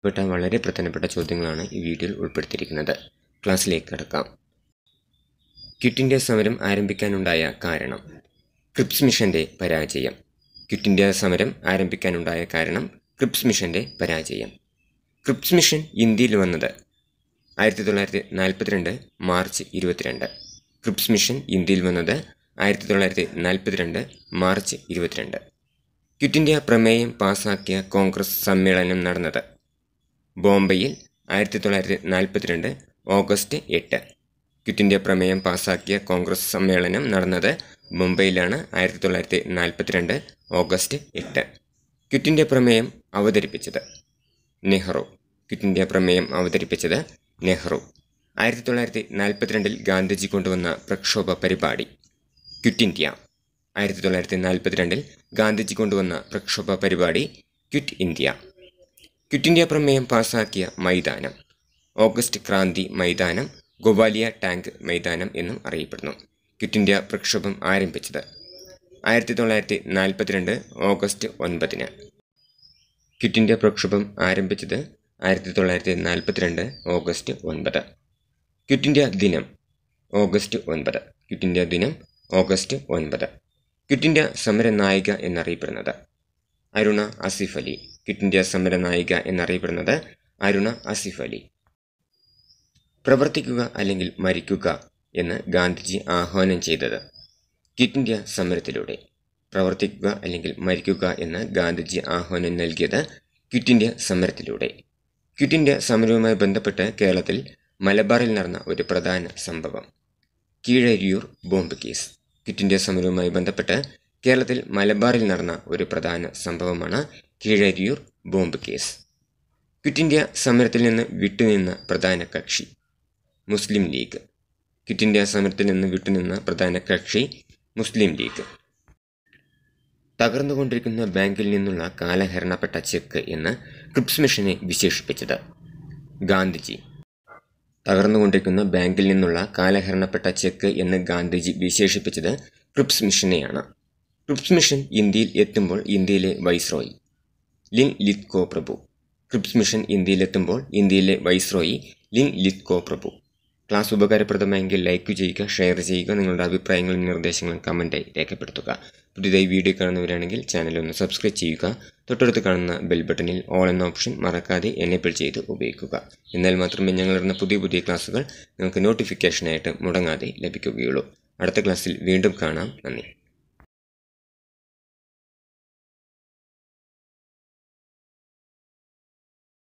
പെട്ട വളരെ പ്രധാനപ്പെട്ട ചോദ്യങ്ങളാണ് ഈ വീഡിയോയിൽ ഉൾപ്പെടുത്തിയിരിക്കുന്നത് ക്ലാസ്സിലേക്ക് കിടക്കാം ക്വിറ്റ് ഇന്ത്യ സമരം ആരംഭിക്കാനുണ്ടായ കാരണം ക്രിപ്സ് മിഷന്റെ പരാജയം ക്വിറ്റ് ഇന്ത്യ സമരം ആരംഭിക്കാനുണ്ടായ കാരണം ക്രിപ്സ് മിഷന്റെ പരാജയം ക്രിപ്സ് മിഷൻ ഇന്ത്യയിൽ വന്നത് ആയിരത്തി തൊള്ളായിരത്തി നാൽപ്പത്തിരണ്ട് മാർച്ച് ഇരുപത്തിരണ്ട് ക്രിപ്സ് മിഷൻ ഇന്ത്യയിൽ വന്നത് ആയിരത്തി തൊള്ളായിരത്തി നാൽപ്പത്തിരണ്ട് മാർച്ച് ഇരുപത്തിരണ്ട് ക്വിറ്റ് ഇന്ത്യ പ്രമേയം പാസാക്കിയ കോൺഗ്രസ് സമ്മേളനം നടന്നത് ബോംബെയിൽ ആയിരത്തി തൊള്ളായിരത്തി നാൽപ്പത്തിരണ്ട് ഓഗസ്റ്റ് എട്ട് ക്വിറ്റ് ഇന്ത്യ പ്രമേയം പാസാക്കിയ കോൺഗ്രസ് സമ്മേളനം നടന്നത് മുംബൈയിലാണ് ആയിരത്തി തൊള്ളായിരത്തി നാൽപ്പത്തിരണ്ട് ഓഗസ്റ്റ് എട്ട് ക്വിറ്റ് ഇന്ത്യ പ്രമേയം അവതരിപ്പിച്ചത് നെഹ്റു ക്വിറ്റ് ഇന്ത്യ പ്രമേയം അവതരിപ്പിച്ചത് നെഹ്റു ആയിരത്തി തൊള്ളായിരത്തി നാൽപ്പത്തിരണ്ടിൽ ഗാന്ധിജി കൊണ്ടുവന്ന പ്രക്ഷോഭ പരിപാടി ക്വിറ്റ് ഇന്ത്യ ആയിരത്തി തൊള്ളായിരത്തി നാൽപ്പത്തിരണ്ടിൽ ഗാന്ധിജി കൊണ്ടുവന്ന പ്രക്ഷോഭ പരിപാടി ക്വിറ്റ് ഇന്ത്യ ക്വിറ്റ് ഇന്ത്യ പ്രമേയം പാസാക്കിയ മൈതാനം ഓഗസ്റ്റ് ക്രാന്തി മൈതാനം ഗോവാലിയ ടാങ്ക് മൈതാനം എന്നും അറിയപ്പെടുന്നു ക്വിറ്റ് ഇന്ത്യ പ്രക്ഷോഭം ആരംഭിച്ചത് ആയിരത്തി തൊള്ളായിരത്തി നാൽപ്പത്തിരണ്ട് ഓഗസ്റ്റ് ഒൻപതിന് ക്വിറ്റ് ഇന്ത്യ പ്രക്ഷോഭം ആരംഭിച്ചത് ആയിരത്തി തൊള്ളായിരത്തി നാൽപ്പത്തിരണ്ട് ഓഗസ്റ്റ് ഒൻപത് ക്വിറ്റ് ഇന്ത്യ ദിനം ഓഗസ്റ്റ് ഒൻപത് ക്വിറ്റ് ഇന്ത്യ ദിനം ഓഗസ്റ്റ് ഒൻപത് ക്വിറ്റ് ഇന്ത്യ സമര നായിക എന്നറിയപ്പെടുന്നത് അരുണ ആസിഫ് അലി ക്വിറ്റ് ഇന്ത്യ സമര നായിക എന്നറിയപ്പെടുന്നത് അരുണ ആസിഫ് അലി പ്രവർത്തിക്കുക അല്ലെങ്കിൽ മരിക്കുക എന്ന് ഗാന്ധിജി ആഹ്വാനം ചെയ്തത് ക്വിറ്റ് ഇന്ത്യ സമരത്തിലൂടെ പ്രവർത്തിക്കുക അല്ലെങ്കിൽ മരിക്കുക എന്ന് ഗാന്ധിജി ആഹ്വാനം നൽകിയത് ക്വിറ്റ് ഇന്ത്യ സമരത്തിലൂടെ ക്വിറ്റ് ഇന്ത്യ സമരവുമായി ബന്ധപ്പെട്ട് കേരളത്തിൽ മലബാറിൽ നടന്ന ഒരു പ്രധാന സംഭവം Keezhariyur bomb case Quit India സമരവുമായി ബന്ധപ്പെട്ട് കേരളത്തിൽ മലബാറിൽ നടന്ന ഒരു പ്രധാന സംഭവമാണ് Keezhariyur bomb case Quit India സമരത്തിൽ നിന്ന് വിട്ടുനിന്ന പ്രധാന കക്ഷി മുസ്ലിം ലീഗ് ക്വിറ്റ് ഇന്ത്യ സമരത്തിൽ നിന്ന് വിട്ടുനിന്ന പ്രധാന കക്ഷി മുസ്ലിം ലീഗ് തകർന്നുകൊണ്ടിരിക്കുന്ന ബാങ്കിൽ നിന്നുള്ള കാലഹരണപ്പെട്ട ചെക്ക് എന്ന് ക്രിപ്സ് മിഷനെ വിശേഷിപ്പിച്ചത് ഗാന്ധിജി തകർന്നുകൊണ്ടിരിക്കുന്ന ബാങ്കിൽ നിന്നുള്ള കാലഹരണപ്പെട്ട ചെക്ക് എന്ന് ഗാന്ധിജി വിശേഷിപ്പിച്ചത് ക്രിപ്സ് മിഷനെയാണ് ക്രിപ്സ് മിഷൻ ഇന്ത്യയിൽ എത്തുമ്പോൾ ഇന്ത്യയിലെ വൈസ്രോയി ലിൻ ലിത്കോ പ്രഭു ക്രിപ്സ് മിഷൻ ഇന്ത്യയിലെത്തുമ്പോൾ ഇന്ത്യയിലെ വൈസ്രോയി ലിൻ ലിത്കോ പ്രഭു ക്ലാസ് ഉപകാരപ്രദമായെങ്കിൽ ലൈക്ക് ചെയ്യുക ഷെയർ ചെയ്യുക നിങ്ങളുടെ അഭിപ്രായങ്ങളും നിർദ്ദേശങ്ങളും കമൻറ്റായി രേഖപ്പെടുത്തുക പുതിയതായി വീഡിയോ കാണുന്നവരാണെങ്കിൽ ചാനൽ ഒന്ന് സബ്സ്ക്രൈബ് ചെയ്യുക തൊട്ടടുത്ത് കാണുന്ന ബെൽ ബട്ടണിൽ ഓൾ എന്ന ഓപ്ഷൻ മറക്കാതെ എനേബിൾ ചെയ്ത് ഉപയോഗിക്കുക എന്നാൽ മാത്രമേ ഞങ്ങളിടുന്ന പുതിയ പുതിയ ക്ലാസ്സുകൾ നിങ്ങൾക്ക് നോട്ടിഫിക്കേഷനായിട്ട് മുടങ്ങാതെ ലഭിക്കുകയുള്ളൂ അടുത്ത ക്ലാസ്സിൽ വീണ്ടും കാണാം നന്ദി